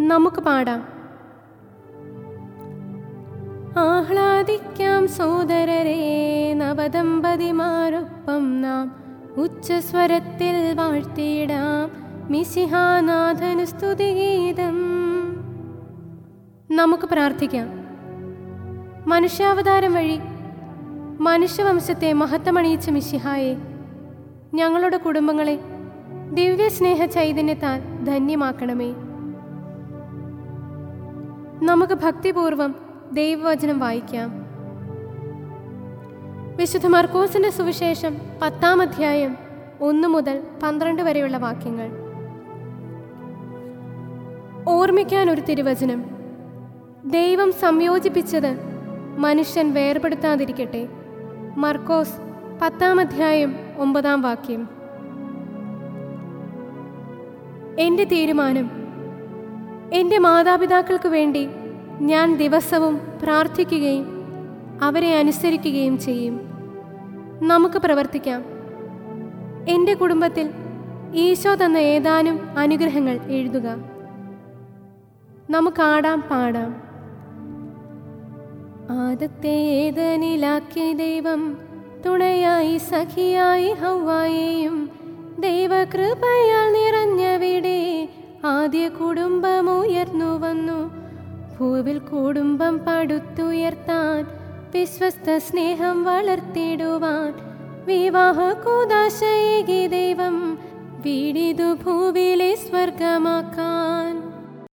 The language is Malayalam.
നമുക്ക് പാടാം ആഹ്ലാദിക്കാം സോദരരെ നവദമ്പതിമാരൊപ്പം നാം ഉച്ചസ്വരത്തിൽ വാഴ്ത്തിയിടാം മിസിഹാനാഥനു സ്തുതിഗീതം നമുക്ക് പ്രാർത്ഥിക്കാം മനുഷ്യാവതാരം വഴി മനുഷ്യവംശത്തെ മഹത്വമണിയിച്ച മിശിഹായെ ഞങ്ങളുടെ കുടുംബങ്ങളെ ദിവ്യ സ്നേഹ ചൈതന്യത്താൽ ധന്യമാക്കണമേ നമുക്ക് ഭക്തിപൂർവം ദൈവവചനം വായിക്കാം വിശുദ്ധ മർക്കോസിന്റെ സുവിശേഷം പത്താം അധ്യായം ഒന്ന് മുതൽ പന്ത്രണ്ട് വരെയുള്ള വാക്യങ്ങൾ ഓർമ്മിക്കാൻ ഒരു തിരുവചനം ദൈവം സംയോജിപ്പിച്ചത് മനുഷ്യൻ വേർപെടുത്താതിരിക്കട്ടെ മർക്കോസ് പത്താം അധ്യായം ഒമ്പതാം വാക്യം എൻ്റെ തീരുമാനം എൻ്റെ മാതാപിതാക്കൾക്ക് വേണ്ടി ഞാൻ ദിവസവും പ്രാർത്ഥിക്കുകയും അവരെ അനുസരിക്കുകയും ചെയ്യും നമുക്ക് പ്രവർത്തിക്കാം എൻ്റെ കുടുംബത്തിൽ ഈശോ തന്ന ഏതാനും അനുഗ്രഹങ്ങൾ എഴുതുക നമുക്കാടാം പാടാം ആദത്തെ ഏതനിലാക്കിയ ദൈവം തുണയായി സഖിയായി ഹൗവായെയും ദൈവകൃപയാൽ നിറഞ്ഞവിടെ ആദ്യ കുടുംബം ഉയർന്നു വന്നു ഭൂവിൽ കുടുംബം പടുത്തുയർത്താൻ വിശ്വസ്ത സ്നേഹം വളർത്തിടുവാൻ വിവാഹ കൂതാശയേകി ദൈവം വീടിതു ഭൂവിലെ സ്വർഗമാക്കാൻ